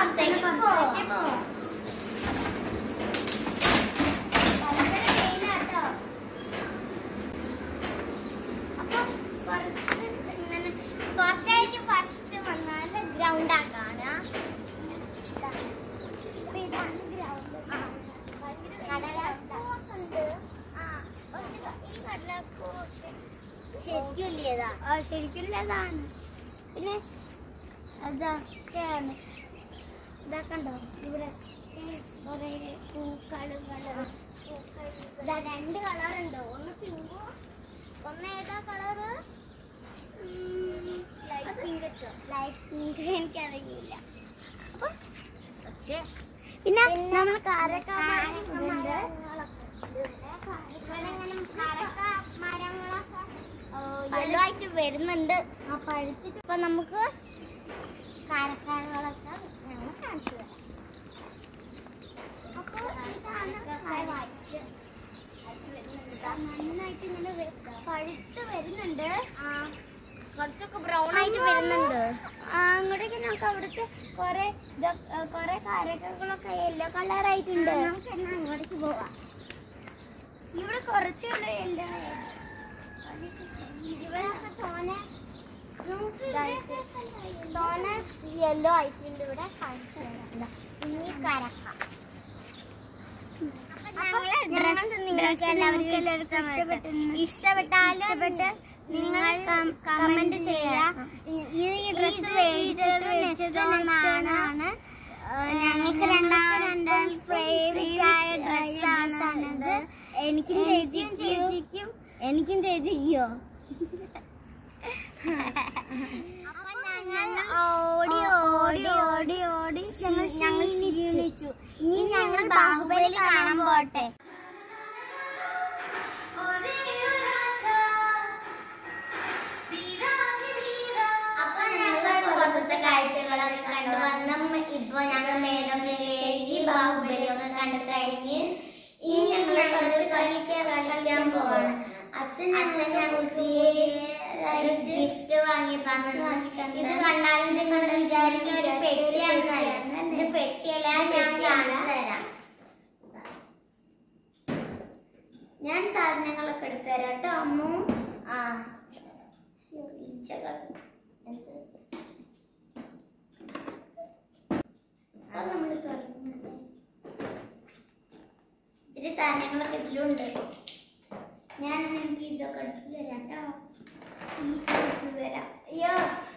പുറത്തേക്ക് പുറത്തേക്ക് പോവാം ഭയങ്കര വെയിലാട്ടോ. അപ്പൊ പുറത്ത് ഇങ്ങനെ പുറത്തേക്ക് ഫസ്റ്റ് വന്നാൽ ഗ്രൗണ്ട് ആക്കാണ് അപ്പൊ ഇതാണ് ഗ്രൗണ്ട് കടലാസ്പൂവുണ്ട് ആ ഒരു ക- ഈ കടലാസ്പൂവൊക്കെ ശരിക്കും ഇല്ലേതാ ആ ശരിക്കും ഇല്ലതാണ് പിന്നെ അതൊക്കെയാണ് ഇതൊക്കെ ഉണ്ടോ ഇവിടെ കുറേ പൂക്കളും കളറും ഇതാ രണ്ട് കളറുണ്ടോ ഒന്ന് പിങ്കും ഒന്ന് ഏതാ colour light pink light pink എനിക്കറിയില്ല അപ്പൊ ഓക്കെ പിന്നെ നമ്മൾ കാരക്ക വെള്ളമായിട്ട് വരുന്നുണ്ട് ആ പഴുത്തിട്ട് ഇപ്പൊ നമുക്ക് കാരക്കാകളൊക്കെ ഞങ്ങൾ കാണിച്ചു തരാം അപ്പൊ ഇതാണ് white. നന്നായിട്ട് ഇങ്ങനെ വെ- പഴുത്ത് വരുന്നുണ്ട് കുറച്ചൊക്കെ ബ്രൗൺ ആയിട്ട് വരുന്നുണ്ട് അങ്ങോട്ടേക്ക് നമുക്ക് അവിടുത്തെ കുറെ കുറെ കാരക്കകളൊക്കെ യെല്ലോ കളർ ആയിട്ടുണ്ട് നമുക്ക് എന്നാ അങ്ങോട്ടേക്ക് പോവാം ഇവിടെ കുറച്ച് യെല്ലോ ഇവിടെയൊക്കെ തോനെ തോനെ യെല്ലോ ആയിട്ടുണ്ട് ഇവിടെ കാണിച്ചു തരാം ഇനി കരക്ക ഡ്രസ് നിങ്ങൾക്ക് എല്ലാവർക്കും ഇഷ്ടപ്പെട്ടാൽ നിങ്ങൾ കമന്റ് ചെയ്യുക ഈ ഡ്രസ് വെച്ചതാണ് ഞങ്ങൾക്ക് രണ്ടാം ഫേവറേറ്റ് ആയ ഡ്രസ്സാണിത് എനിക്കും ചേച്ചിക്കും ചേച്ചിക്കും എനിക്കും ചേച്ചിക്കോ അപ്പൊ ഞങ്ങൾ ഓടി ഓടി ഓടി ഓടി ഞങ്ങൾ ക്ഷീണിച്ചു ഇനി ഞങ്ങൾ ബാഹുബലി കാണാൻ പോട്ടെ അപ്പൊ ഞങ്ങൾ പുറത്തെ കാഴ്ചകളൊക്കെ കണ്ടു വന്ന ഇപ്പൊ ഞങ്ങൾ മേലം ഈ ബാഹുബലിയൊക്കെ കണ്ടു കഴിഞ്ഞ് ഇനി ഞങ്ങൾ കുറച്ച് കളിക്കാൻ കളിക്കാൻ പോകണം അച്ഛൻ അച്ഛൻ ഞങ്ങൾക്ക് ഗിഫ്റ്റ് വാങ്ങി തന്നു ഇത് കണ്ടാലും നിങ്ങൾ വിചാരിക്കും ഒരു പെട്ടിയാണെന്നല്ല ഇത് പെട്ടിയല്ല ഞാൻ കാണിച്ചു തരാം ഞാൻ സാധനങ്ങളൊക്കെ എടുത്തു തരാം കേട്ടോ അമ്മു ആ അയ്യോ, ഈച്ചകൾ എന്ത് അപ്പൊ നമ്മൾ തുടങ്ങുന്നത് ഇത്തിരി സാധനങ്ങളൊക്കെ ഇതിലുണ്ട് ഞാൻ നിങ്ങൾക്ക് ഇതൊക്കെ എടുത്തു തരാം കേട്ടോ ഈ എടുത്തു തരാം അയ്യോ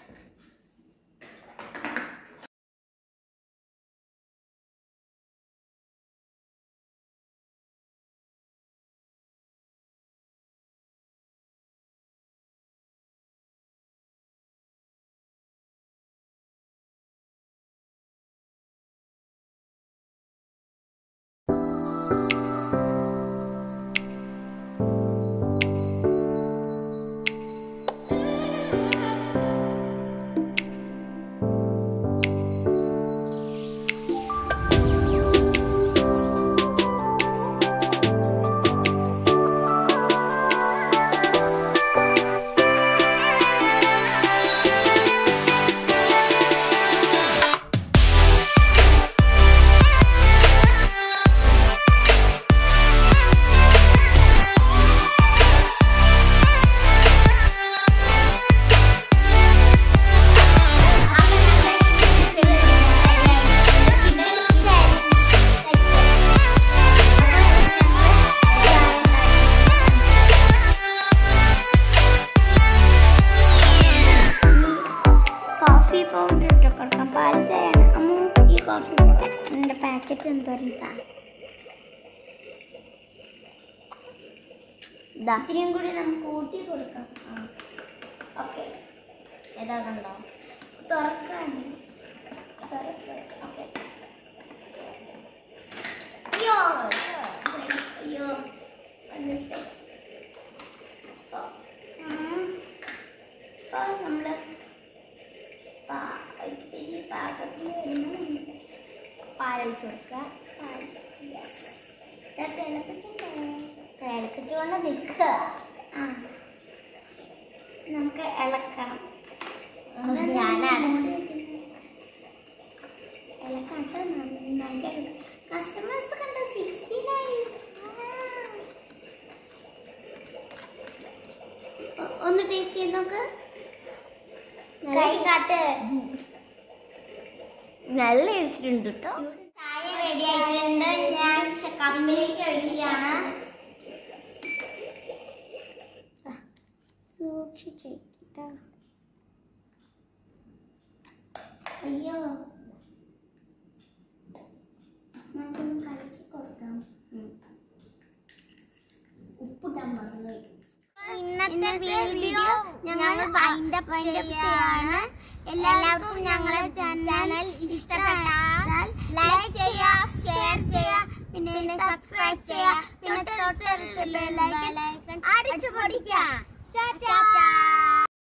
കോഫി പൗഡർ ഇട്ട് കൊടുക്കാം പാൽ ചായയാണ് അമ്മു ഈ കോഫി പൗഡറിന്റെ പാക്കറ്റ് എന്തോരിട്ടാ ഇത്രയും കൂടി നമുക്ക് ഊട്ടി കൊടുക്കാം ഓക്കെ ഏതാ കണ്ടോ തുറക്കാണ് തുറക്ക് ഓക്കെ അയ്യോ അയ്യോ ഒന്ന് സെ- അപ്പൊ, ഉം. അപ്പൊ നമ്മള് പാ- ഇത്തിരി പാകത്തിന് വരുന്നുണ്ട് പാലൊഴിച്ച് കൊടുക്കുക പാൽ യെസ് തിളപ്പിക്കണ്ടേ തിളപ്പിച്ചുകൊണ്ട് നിൽക്കുക ആ നമുക്ക് ഇളക്കണം ഞാനാണ് ഇളക്കണം കണ്ടോ കസ്റ്റമേഴ്സ് കണ്ടോ സിക്സ്റ്റി നയൻ ഒന്ന് ടേസ്റ്റ് ചെയ്ത് നോക്ക് കൈ കാട്ട് നല്ല ടേസ്റ്റ് ഉണ്ട് കേട്ടോ ചായ റെഡി ആയിട്ടുണ്ട് ഞാൻ കമ്പിലേക്ക് ഒഴിക്കുകയാണ് സൂക്ഷിച്ചേക്കിട്ടോ അയ്യോ നമുക്കൊന്ന് കലക്കി കൊടുക്കാം ഉപ്പിട്ടാൻ മറന്നു ഇന്നത്തെ വീഡിയോ ഞങ്ങൾ വൈൻഡപ്പ് ചെയ്യാണ് എല്ലാവർക്കും ഞങ്ങളെ ചാനൽ ഇഷ്ടപ്പെട്ടാൽ ലൈക്ക് ചെയ്യുക ഷെയർ ചെയ്യുക പിന്നെ സബ്സ്ക്രൈബ് ചെയ്യുക പിന്നെ തൊട്ടടുത്തുള്ള ബെല്ലൈക്കൺ അടിച്ചു പൊടിക്കുക